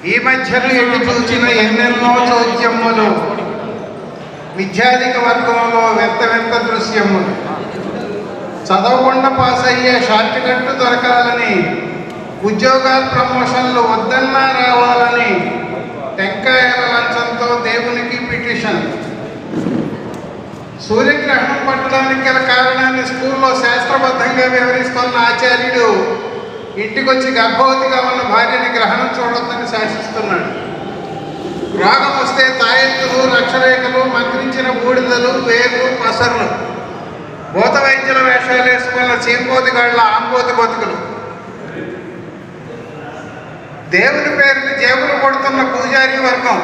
ఈ మధ్యన ఎటు చూచిన ఎన్నెన్నో చౌద్యములు విద్యాధిక వర్గంలో వింత వింత దృశ్యములు చదవకుండా పాస్ అయ్యే షార్ట్ కట్ దొరకాలని ఉద్యోగాల ప్రమోషన్లు వద్దన్నా రావాలని టెంకాయల లంచంతో దేవునికి పిటిషన్ సూర్యగ్రహణం పట్టడానికి గల కారణాన్ని స్కూల్లో శాస్త్రబద్ధంగా వివరిస్తున్న ఆచార్యుడు ఇంటికొచ్చి గర్భవతిగా ఉన్న భార్యని గ్రహణం చూడొద్దని శాసిస్తున్నాడు రోగం వస్తే తాయెత్తులు రక్షరేఖలు మంత్రించిన బూడిదలు వేలు పసర్లు భూత వైద్యుల వేషాలు వేసుకున్న చీంపోతిగాళ్ళ ఆంబోతి బతుకులు దేవుని పేరుని జేబులు కొడుతున్న పూజారి వర్గం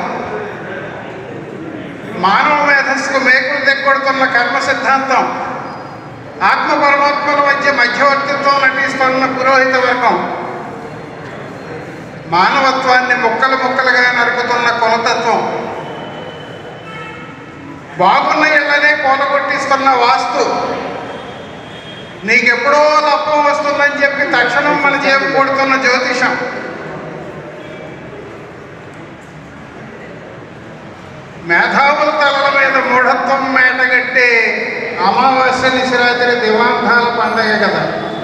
మానవ మేధస్సుకు మేకులు దిగొడుతున్న కర్మ సిద్ధాంతం ఆత్మ పరమాత్మల మధ్య మధ్యవర్తిత్వం నటిస్తున్న పురోహిత వర్గం మానవత్వాన్ని ముక్కలు ముక్కలుగా నరుకుతున్న కులతత్వం బాగున్న ఇళ్ళనే కూలగొట్టిస్తున్న వాస్తు నీకెప్పుడో లప్పం వస్తుందని చెప్పి తక్షణం మన జేబు కొడుతున్న జ్యోతిషం మేధావుల తలల మీద మూఢత్వం మేటగట్టే అమావాస్య నిశిరాత్రి దివాంతాల పండగ కదా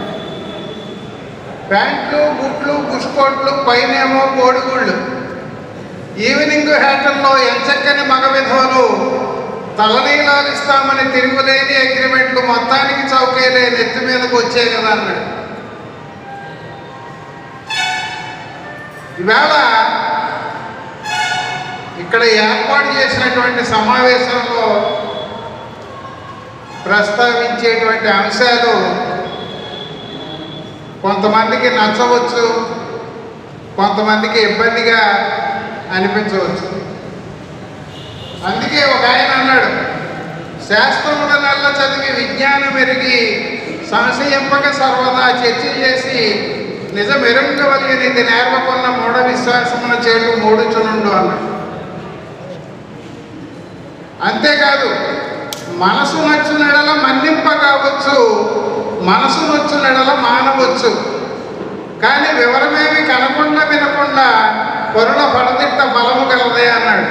ప్యాంట్లు బుట్లు బుష్కోట్లు పైనేమో కోడిగుళ్ళు ఈవినింగ్ హ్యాటల్లో ఎంచక్కని మగ విధవలు తలనీలాలు ఇస్తామని తిరుగులేని అగ్రిమెంట్లు మొత్తానికి చౌకేలే నెత్తి మీదకి వచ్చే కదా అన్నాడు ఈవేళ ఇక్కడ ఏర్పాటు చేసినటువంటి సమావేశంలో ప్రస్తావించేటువంటి అంశాలు కొంతమందికి నచ్చవచ్చు కొంతమందికి ఇబ్బందిగా అనిపించవచ్చు అందుకే ఒక ఆయన అన్నాడు శాస్త్రముల నల్ల చదివి విజ్ఞానం ఎరిగి సంశయింపక సర్వదా చర్చ చేసి నిజం ఎరుంగవలిగినది నేర్వకున్న మూఢ విశ్వాసమున చేటు మూడుచునుండు అన్నాడు అంతేకాదు మనసు నచ్చు నెడల మన్నింప కావచ్చు మనసు నచ్చు నెడల మానవచ్చు కానీ వివరమేమి కనకుండా వినకుండా పొరుల పడదిట్ట బలము కలదే అన్నాడు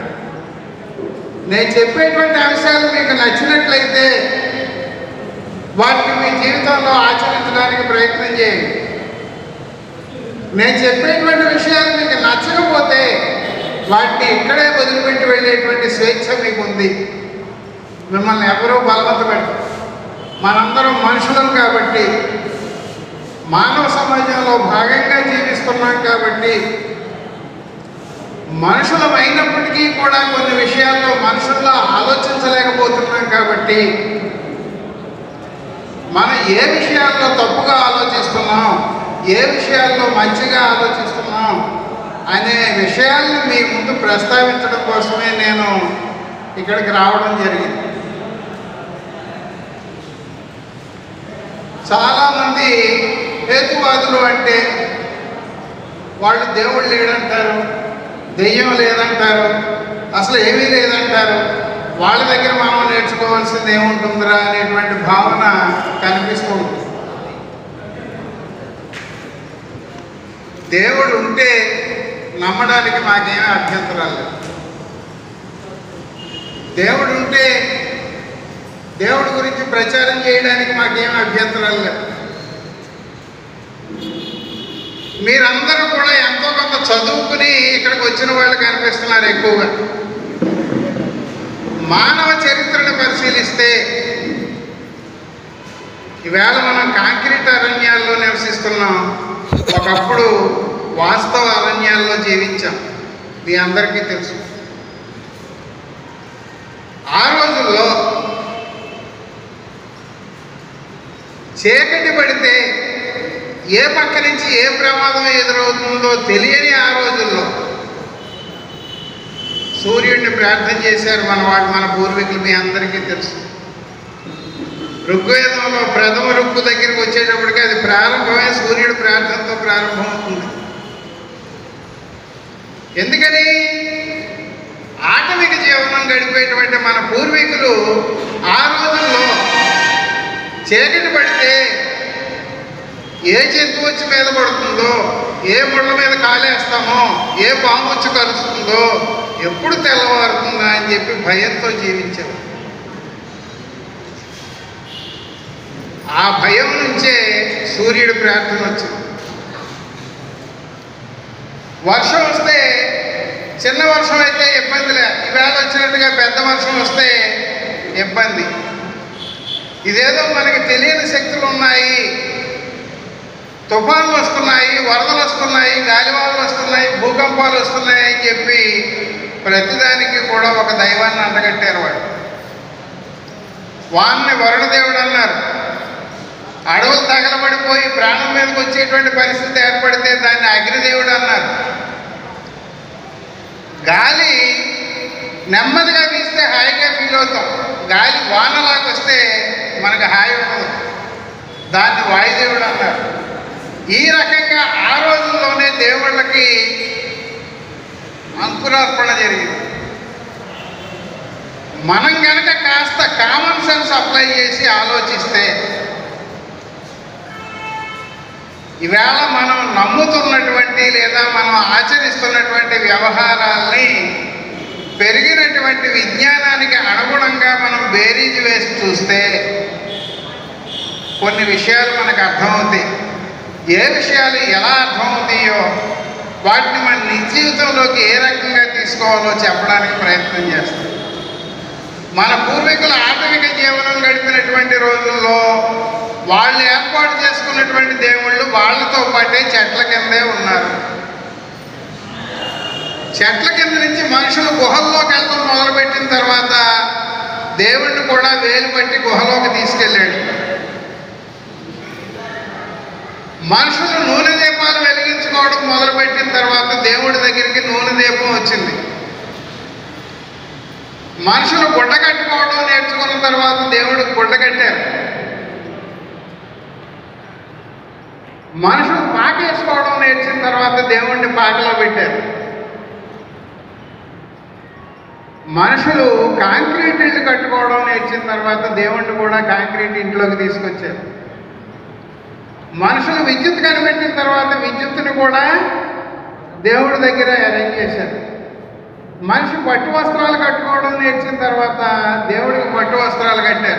నేను చెప్పేటువంటి అంశాలు మీకు నచ్చినట్లయితే వాటిని మీ జీవితంలో ఆచరించడానికి ప్రయత్నం చేయండి నేను చెప్పేటువంటి విషయాలు మీకు నచ్చకపోతే వాటిని ఇక్కడే వదిలిపెట్టి వెళ్ళేటువంటి స్వేచ్ఛ మీకు ఉంది మిమ్మల్ని ఎవరూ బలవంత పెట్టరు మనందరం మనుషులం కాబట్టి మానవ సమాజంలో భాగంగా జీవిస్తున్నాం కాబట్టి మనుషులం అయినప్పటికీ కూడా కొన్ని విషయాల్లో మనుషుల్లా ఆలోచించలేకపోతున్నాం కాబట్టి మనం ఏ విషయాల్లో తప్పుగా ఆలోచిస్తున్నాం ఏ విషయాల్లో మంచిగా ఆలోచిస్తున్నాం అనే విషయాలను మీ ముందు ప్రస్తావించడం కోసమే నేను ఇక్కడికి రావడం జరిగింది చాలామంది హేతువాదులు అంటే వాళ్ళు దేవుడు లేడంటారు దెయ్యం లేదంటారు అసలు ఏమీ లేదంటారు వాళ్ళ దగ్గర మనం నేర్చుకోవాల్సింది ఏముంటుందిరా అనేటువంటి భావన కనిపిస్తూ ఉంటుంది దేవుడు ఉంటే నమ్మడానికి మాకేమీ అభ్యంతరాలు లేవు దేవుడు ఉంటే దేవుడి గురించి ప్రచారం చేయడానికి మాకేమీ అభ్యంతరాలు లేవు మీరందరూ కూడా ఎంతో కొంత చదువుకుని ఇక్కడికి వచ్చిన వాళ్ళు కనిపిస్తున్నారు ఎక్కువగా మానవ చరిత్రను పరిశీలిస్తే ఈవేళ మనం కాంక్రీట్ అరణ్యాల్లో నివసిస్తున్నాం ఒకప్పుడు వాస్తవ అరణ్యాల్లో జీవించాం మీ అందరికీ తెలుసు ఆ రోజుల్లో చీకటి పడితే ఏ పక్క నుంచి ఏ ప్రమాదం ఎదురవుతుందో తెలియని ఆ రోజుల్లో సూర్యుడిని ప్రార్థన చేశారు మన వాళ్ళు మన పూర్వీకులు మీ అందరికీ తెలుసు ఋగ్వేదంలో ప్రథమ రుక్కు దగ్గరికి వచ్చేటప్పటికి అది ప్రారంభమే సూర్యుడి ప్రార్థనతో ప్రారంభమవుతుంది ఎందుకని ఆటవిక జీవనం గడిపేటువంటి మన పూర్వీకులు ఆ రోజుల్లో చీకటి పడితే ఏ జంతువు వచ్చి మీద పడుతుందో ఏ ముళ్ళ మీద కాలేస్తామో ఏ పాము వచ్చి కలుస్తుందో ఎప్పుడు తెల్లవారుతుందా అని చెప్పి భయంతో జీవించేవారు ఆ భయం నుంచే సూర్యుడి ప్రార్థన వచ్చింది వర్షం వస్తే చిన్న వర్షం అయితే ఇబ్బందిలే ఈవేళ వచ్చినట్టుగా పెద్ద వర్షం వస్తే ఇబ్బంది ఇదేదో మనకి తెలియని శక్తులు ఉన్నాయి తుఫాన్లు వస్తున్నాయి వరదలు వస్తున్నాయి గాలివానలు వస్తున్నాయి భూకంపాలు వస్తున్నాయి అని చెప్పి ప్రతిదానికి కూడా ఒక దైవాన్ని అంటగట్టారు వాడు వాన్ని వరుణదేవుడు అన్నారు అడవులు తగలబడిపోయి ప్రాణం మీదకి వచ్చేటువంటి పరిస్థితి ఏర్పడితే దాన్ని అగ్నిదేవుడు అన్నారు గాలి నెమ్మదిగా వీస్తే హాయిగా ఫీల్ అవుతాం గాలి వానలాగా వస్తే మనకు హాయి ఉండదు దాన్ని వాయుదేవుడు అన్నారు ఈ రకంగా ఆ రోజుల్లోనే దేవుళ్ళకి అంకురార్పణ జరిగింది మనం గనక కాస్త కామన్ సెన్స్ అప్లై చేసి ఆలోచిస్తే ఈవేళ మనం నమ్ముతున్నటువంటి లేదా మనం ఆచరిస్తున్నటువంటి వ్యవహారాల్ని పెరిగినటువంటి విజ్ఞానానికి అనుగుణంగా మనం బేరీజు వేసి చూస్తే కొన్ని విషయాలు మనకు అర్థమవుతాయి ఏ విషయాలు ఎలా అర్థమవుతాయో వాటిని మన నిజ జీవితంలోకి ఏ రకంగా తీసుకోవాలో చెప్పడానికి ప్రయత్నం చేస్తాం మన పూర్వీకుల ఆధునిక జీవనం గడిపినటువంటి రోజుల్లో వాళ్ళు ఏర్పాటు చేసుకున్నటువంటి దేవుళ్ళు వాళ్ళతో పాటే చెట్ల కిందే ఉన్నారు చెట్ల కింద నుంచి మనుషులు గుహల్లోకి వెళ్ళడం మొదలుపెట్టిన తర్వాత దేవుణ్ణి కూడా వేలు పట్టి గుహలోకి తీసుకెళ్ళాడు మనుషులు నూనె దీపాలు వెలిగించుకోవడం మొదలుపెట్టిన తర్వాత దేవుడి దగ్గరికి నూనె దీపం వచ్చింది మనుషులు గుడ్డ కట్టుకోవడం నేర్చుకున్న తర్వాత దేవుడికి గుడ్డ కట్టారు మనుషులు పాకేసుకోవడం నేర్చిన తర్వాత దేవుణ్ణి పాకలో పెట్టారు మనుషులు కాంక్రీట్ ఇల్లు కట్టుకోవడం నేర్చిన తర్వాత దేవుణ్ణి కూడా కాంక్రీట్ ఇంట్లోకి తీసుకొచ్చారు మనుషులు విద్యుత్ కనిపెట్టిన తర్వాత విద్యుత్తుని కూడా దేవుడి దగ్గర అరేంజ్ చేశారు మనిషి పట్టు వస్త్రాలు కట్టుకోవడం నేర్చిన తర్వాత దేవుడికి పట్టు వస్త్రాలు కట్టారు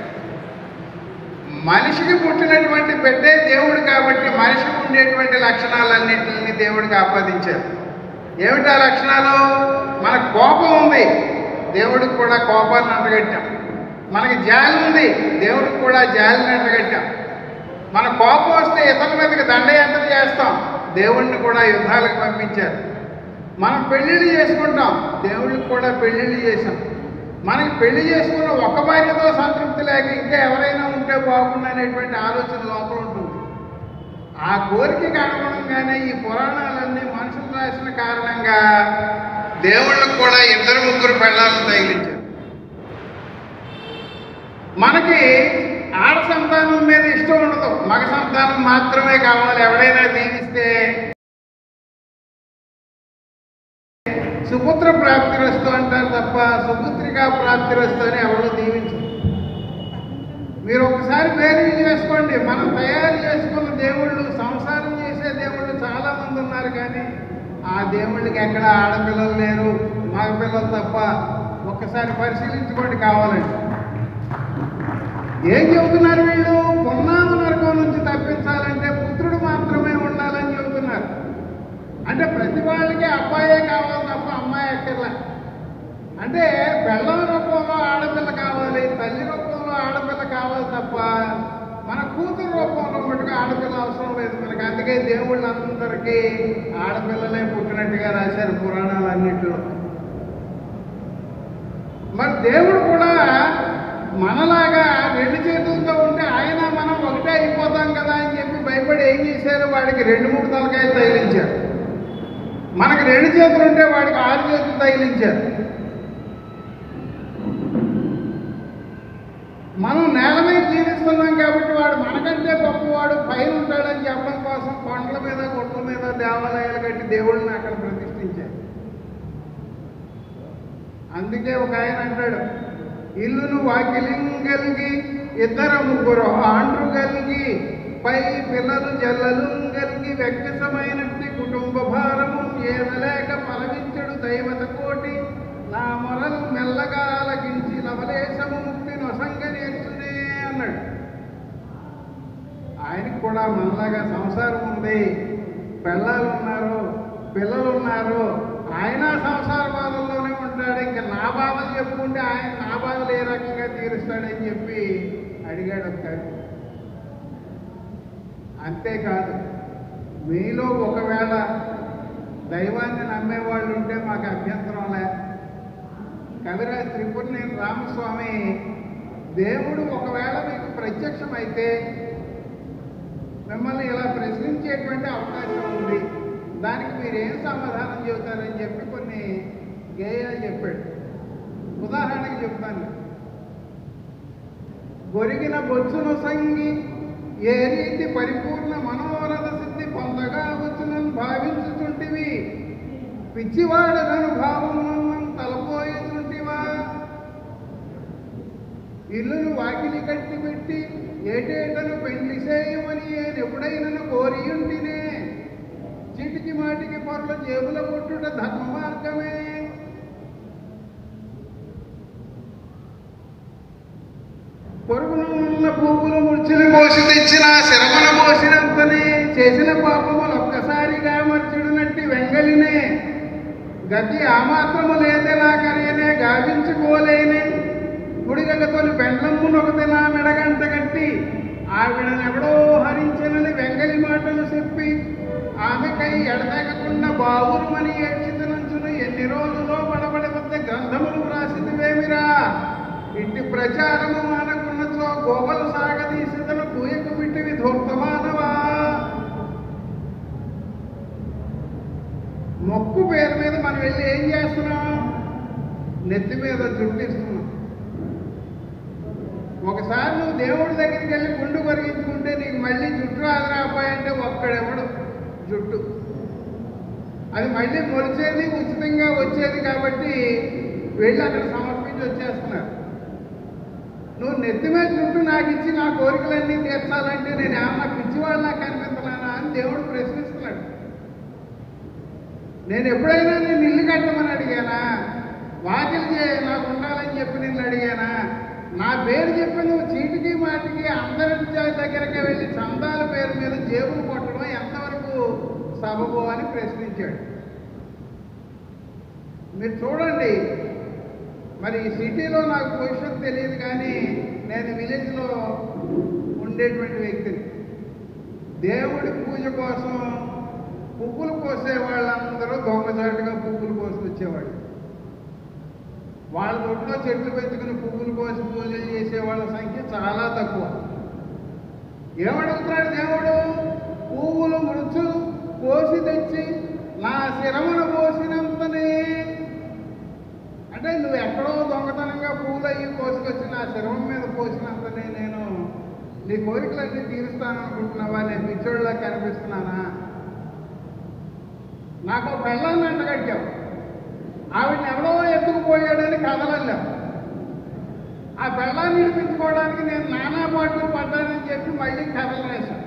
మనిషికి పుట్టినటువంటి బిడ్డే దేవుడు కాబట్టి మనిషికి ఉండేటువంటి లక్షణాలన్నింటిని దేవుడికి ఆపాదించారు ఏమిటా లక్షణాలు మన కోపం ఉంది దేవుడికి కూడా కోపాన్ని అంటగట్టాం మనకి జాలి ఉంది దేవుడికి కూడా జాలిని అంటగట్టాం మన కోపం వస్తే ఇతరుల మీదకి దండయాత్ర చేస్తాం దేవుణ్ణి కూడా యుద్ధాలకు పంపించారు మనం పెళ్ళిళ్ళు చేసుకుంటాం దేవుళ్ళకి కూడా పెళ్ళిళ్ళు చేసాం మనకి పెళ్లి చేసుకున్న ఒక భార్యతో సంతృప్తి లేక ఇంకా ఎవరైనా ఉంటే బాగుండు అనేటువంటి ఆలోచన లోపల ఉంటుంది ఆ కోరికకి అనుగుణంగానే ఈ పురాణాలన్నీ మనుషులు రాసిన కారణంగా దేవుళ్ళకు కూడా ఇద్దరు ముగ్గురు పెళ్ళాలను తగిలించారు మనకి ఆడ సంతానం మీద ఇష్టం ఉండదు మగ సంతానం మాత్రమే కావాలి ఎవరైనా దీవిస్తే సుపుత్ర ప్రాప్తిరస్తు అంటారు తప్ప సుపుత్రికా ప్రాప్తిరస్తు అని ఎవరు దీవించరు మీరు ఒకసారి పేరు చేసుకోండి మనం తయారు చేసుకున్న దేవుళ్ళు సంసారం చేసే దేవుళ్ళు చాలా మంది ఉన్నారు కానీ ఆ దేవుళ్ళకి ఎక్కడ ఆడపిల్లలు లేరు మగపిల్లలు తప్ప ఒక్కసారి పరిశీలించుకోండి కావాలండి ఏం చెబుతున్నారు వీళ్ళు పున్నామ నరకం నుంచి తప్పించాలంటే పుత్రుడు మాత్రమే ఉండాలని చెబుతున్నారు అంటే ప్రతి వాళ్ళకి అబ్బాయే కావాలి తప్ప అమ్మాయి అక్కర్లా అంటే బెల్లం రూపంలో ఆడపిల్ల కావాలి తల్లి రూపంలో ఆడపిల్ల కావాలి తప్ప మన కూతురు రూపంలో మటుకు ఆడపిల్ల అవసరం లేదు మనకి అందుకే దేవుళ్ళందరికీ ఆడపిల్లలే పుట్టినట్టుగా రాశారు పురాణాలన్నింటిలో మరి దేవుడు కూడా మనలాగా రెండు చేతులతో ఉంటే ఆయన మనం ఒకటే అయిపోతాం కదా అని చెప్పి భయపడి ఏం చేశారు వాడికి రెండు మూడు తలకాయలు తగిలించారు మనకి రెండు చేతులు ఉంటే వాడికి ఆరు చేతులు తగిలించారు మనం నేల మీద జీవిస్తున్నాం కాబట్టి వాడు మనకంటే గొప్పవాడు పైన ఉంటాడని చెప్పడం కోసం కొండల మీద గుట్ల మీద దేవాలయాలు కట్టి దేవుళ్ళని అక్కడ ప్రతిష్ఠించారు అందుకే ఒక ఆయన అంటాడు ఇల్లును వాకిలింగలిగి ఇద్దరు ముగ్గురు ఆండ్రు కలిగి పై పిల్లలు జల్లలు కలిగి వెక్కసమైనట్టి కుటుంబ భారము ఏదలేక పలవించడు దైవత కోటి నా మొరలు మెల్లగా ఆలకించి లవలేశము ముక్తి నొసంగ నేర్చునే అన్నాడు ఆయనకు కూడా మనలాగా సంసారం ఉంది పిల్లలు ఉన్నారు పిల్లలు ఉన్నారు ఆయన సంసార బాధల్లోనే ఉంటాడు ఇంకా నా బాధలు చెప్పుకుంటే ఆయన నా బాధలు ఏ రకంగా తీరుస్తాడని చెప్పి అడిగాడు ఒకసారి అంతేకాదు మీలో ఒకవేళ దైవాన్ని నమ్మేవాళ్ళు ఉంటే మాకు అభ్యంతరం లే కవిరాజ్ త్రిపురనేని రామస్వామి దేవుడు ఒకవేళ మీకు ప్రత్యక్షమైతే మిమ్మల్ని ఇలా ప్రశ్నించేటువంటి అవకాశం ఉంది దానికి మీరు ఏం సమాధానం చెబుతారని చెప్పి కొన్ని గేయాలు చెప్పాడు ఉదాహరణకి చెప్తాను గొరిగిన బొచ్చును సంగి ఏ రీతి పరిపూర్ణ మనోరథ సిద్ధి పొందగా వచ్చునని భావించుచుంటివి పిచ్చివాడనను భావమును తలపోయేచుంటివా ఇల్లును వాకిలి కట్టి పెట్టి ఏటేటను పెళ్లి చేయమని నేను ఎప్పుడైనా కోరియుంటినే చీటికి మాటికి పొరల జేబుల కొట్టుట ధర్మ మార్గమే పొరుగున ఉన్న పువ్వులు ముడిచిని కోసి తెచ్చిన శరమణ పోసినంతనే చేసిన పాపములు ఒక్కసారిగా మర్చుడునట్టి వెంగలినే గతి ఆ మాత్రము లేదే నాకరియనే గావించుకోలేనే గుడిగగతోని బెండ్లమ్మునొకటి నా మెడగంట కట్టి ఆవిడనెవడో హరించనని వెంగలి మాటలు చెప్పి ఆమెకై ఎడతెగకుండా బావురుమని ఏడ్చితనంచును ఎన్ని రోజులో బడబడి వద్ద గ్రంథములు వ్రాసిదివేమిరా ఇంటి ప్రచారము మానకున్నచో గోవలు సాగదీసితను పూయకు బిట్టివి ధూర్తమానవా మొక్కు పేరు మీద మనం వెళ్ళి ఏం చేస్తున్నాం నెత్తి మీద జుట్టిస్తున్నాం ఒకసారి నువ్వు దేవుడి దగ్గరికి వెళ్ళి గుండు కొరిగించుకుంటే నీకు మళ్ళీ జుట్టు రాదురా అబ్బాయి అంటే ఒక్కడెవడు జుట్టు అది మళ్ళీ మొలిచేది ఉచితంగా వచ్చేది కాబట్టి వెళ్ళి అక్కడ సమర్పించి వచ్చేస్తున్నారు నువ్వు నెత్తి మీద జుట్టు నాకు ఇచ్చి నా కోరికలన్నీ తీర్చాలంటే నేను ఏమన్నా పిచ్చివాళ్ళ కనిపించలేనా అని దేవుడు ప్రశ్నిస్తున్నాడు నేను ఎప్పుడైనా నేను ఇల్లు కట్టమని అడిగానా వాకిలి చే నాకు ఉండాలని చెప్పి నిన్ను అడిగానా నా పేరు చెప్పి నువ్వు చీటికి మాటికి అందరి దగ్గరికి వెళ్ళి చందాల పేరు మీద జేబులు కొట్టడం ఎంతవరకు సబబు అని ప్రశ్నించాడు మీరు చూడండి మరి ఈ సిటీలో నాకు పొజిషన్ తెలియదు కానీ నేను విలేజ్లో ఉండేటువంటి వ్యక్తిని దేవుడి పూజ కోసం పువ్వులు కోసే వాళ్ళందరూ దొంగచాటుగా పువ్వులు కోసి వచ్చేవాళ్ళు వాళ్ళ దొడ్లో చెట్లు పెంచుకుని పువ్వులు కోసి పూజలు చేసే వాళ్ళ సంఖ్య చాలా తక్కువ ఏమడుగుతున్నాడు దేవుడు పువ్వులు మృచు కోసి తెచ్చి నా శిరమును పోసినంతనే అంటే నువ్వు ఎక్కడో దొంగతనంగా పూలు అయ్యి కోసుకొచ్చి నా శిరమం మీద పోసినంతనే నేను నీ కోరికలన్నీ తీరుస్తాను అనుకుంటున్నావా నేను పిచ్చోళ్ళ కనిపిస్తున్నానా నాకు ఒక పెళ్ళాన్ని అంటగట్టావు ఆవిడని ఎవడో ఎత్తుకుపోయాడని కదలలేం ఆ పెళ్ళాన్ని విడిపించుకోవడానికి నేను నానా పాటలు పడ్డానని చెప్పి మళ్ళీ కథలు రాశాను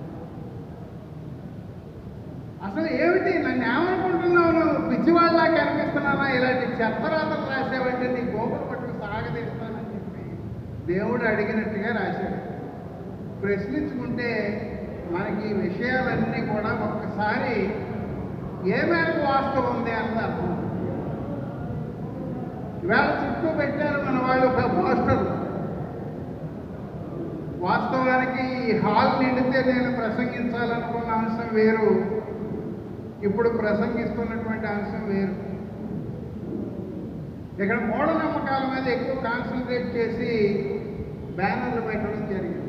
అసలు ఏమిటి నన్ను ఏమనుకుంటున్నావు నువ్వు పిచ్చివాళ్ళ కనిపిస్తున్నానా ఇలాంటి చెత్తరాతలు రాసావంటే నీ గోపుర పట్టుకు సాగదీస్తానని చెప్పి దేవుడు అడిగినట్టుగా రాశాడు ప్రశ్నించుకుంటే మనకి ఈ విషయాలన్నీ కూడా ఒక్కసారి ఏ మేరకు వాస్తవం ఉంది అన్నది అర్థం ఇవాళ చుట్టూ పెట్టారు మన వాళ్ళు ఒక పోస్టర్ వాస్తవానికి ఈ హాల్ నిండితే నేను ప్రసంగించాలనుకున్న అంశం వేరు ఇప్పుడు ప్రసంగిస్తున్నటువంటి అంశం వేరు ఇక్కడ మూఢనమ్మకాల మీద ఎక్కువ కాన్సన్ట్రేట్ చేసి బ్యానర్లు పెట్టడం జరిగింది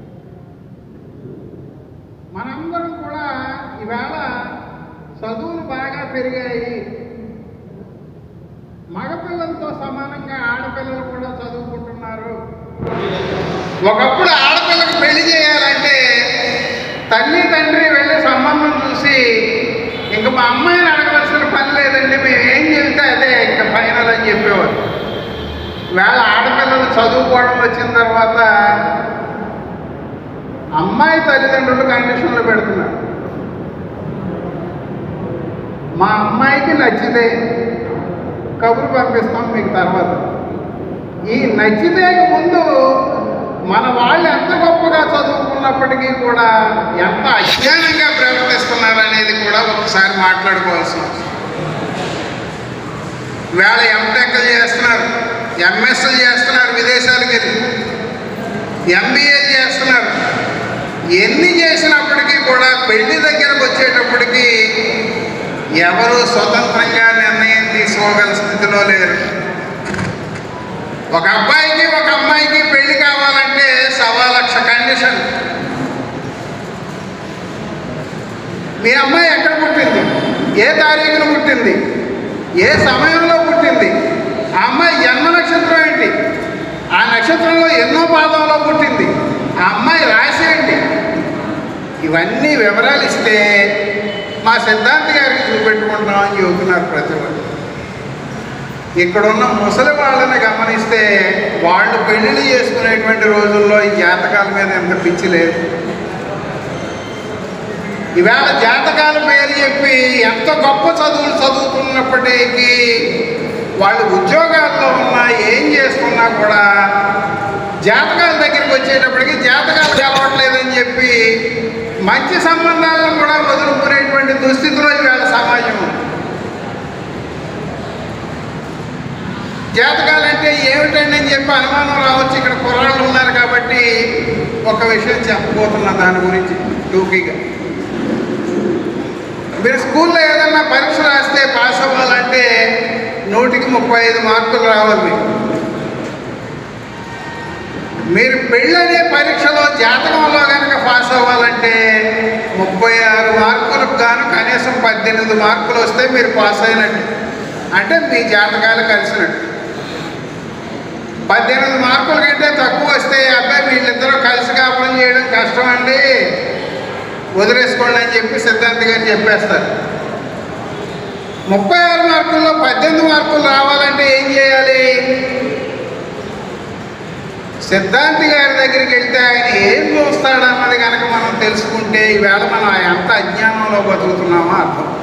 మనందరం కూడా ఈవేళ చదువులు బాగా పెరిగాయి మగపిల్లలతో సమానంగా ఆడపిల్లలు కూడా చదువుకుంటున్నారు ఒకప్పుడు ఆడపిల్లకు పెళ్లి చేయాలంటే తల్లి తండ్రి వెళ్ళి సంబంధం చూసి ఇంక మా అమ్మాయిని అడగవలసిన పని లేదండి మేము ఏం చెబితే అదే ఇంకా ఫైనల్ అని చెప్పేవారు వేళ ఆడపిల్లలు చదువుకోవడం వచ్చిన తర్వాత అమ్మాయి తల్లిదండ్రులు కండిషన్లు పెడుతున్నారు మా అమ్మాయికి నచ్చితే కబురు పంపిస్తాం మీకు తర్వాత ఈ నచ్చితేకి ముందు మన వాళ్ళు ఎంత గొప్పగా చదువుకున్నప్పటికీ కూడా ఎంత అజ్ఞానంగా ప్రవర్తిస్తున్నారు అనేది కూడా ఒకసారి మాట్లాడుకోవాల్సిన అవసరం వేళ ఎంటెక్లు చేస్తున్నారు ఎంఎస్లు చేస్తున్నారు విదేశాలకు వెళ్ళి ఎంబీఏ చేస్తున్నారు ఎన్ని చేసినప్పటికీ కూడా పెళ్లి దగ్గరకు వచ్చేటప్పటికి ఎవరు స్వతంత్రంగా నిర్ణయం తీసుకోగల స్థితిలో లేరు ఒక అబ్బాయికి ఒక అమ్మాయికి పెళ్లి కావాలంటే సవా లక్ష కండిషన్ మీ అమ్మాయి ఎక్కడ పుట్టింది ఏ తారీఖున పుట్టింది ఏ సమయంలో పుట్టింది ఆ అమ్మాయి జన్మ నక్షత్రం ఏంటి ఆ నక్షత్రంలో ఎన్నో పాదంలో పుట్టింది ఆ అమ్మాయి రాసి ఏంటి ఇవన్నీ వివరాలు ఇస్తే మా సిద్ధాంతి గారికి చూపెట్టుకుంటామని చెబుతున్నారు ప్రతి ఒక్కరు ఇక్కడున్న ముసలి వాళ్ళని గమనిస్తే వాళ్ళు పెళ్లిళ్ళు చేసుకునేటువంటి రోజుల్లో ఈ జాతకాల మీద ఎంత పిచ్చి లేదు ఈవేళ జాతకాల పేరు చెప్పి ఎంత గొప్ప చదువులు చదువుతున్నప్పటికీ వాళ్ళు ఉద్యోగాల్లో ఉన్నా ఏం చేస్తున్నా కూడా జాతకాల దగ్గరికి వచ్చేటప్పటికి జాతకాలు కలవట్లేదని చెప్పి మంచి సంబంధాలను కూడా వదులుకునేటువంటి దుస్థితిలో ఈవేళ సమాజం ఉంది జాతకాలంటే ఏమిటండి అని చెప్పి అనుమానం రావచ్చు ఇక్కడ కుర్రాళ్ళు ఉన్నారు కాబట్టి ఒక విషయం చెప్పబోతున్నా దాని గురించి టూకీగా మీరు స్కూల్లో ఏదన్నా పరీక్ష రాస్తే పాస్ అవ్వాలంటే నూటికి ముప్పై ఐదు మార్కులు రావాలి మీకు మీరు పెళ్ళనే పరీక్షలో జాతకంలో కనుక పాస్ అవ్వాలంటే ముప్పై ఆరు మార్కులకు గాను కనీసం పద్దెనిమిది మార్కులు వస్తే మీరు పాస్ అయినట్టు అంటే మీ జాతకాలు కలిసినట్టు పద్దెనిమిది మార్కుల కంటే తక్కువ వస్తే అబ్బాయి వీళ్ళిద్దరూ కలిసి కాపురం చేయడం కష్టం అండి వదిలేసుకోండి అని చెప్పి సిద్ధాంతి గారు చెప్పేస్తారు ముప్పై ఆరు మార్కుల్లో పద్దెనిమిది మార్కులు రావాలంటే ఏం చేయాలి సిద్ధాంతి గారి దగ్గరికి వెళ్తే ఆయన ఏం చూస్తాడన్నది కనుక మనం తెలుసుకుంటే ఈవేళ మనం ఎంత అజ్ఞానంలో బతుకుతున్నామో అర్థం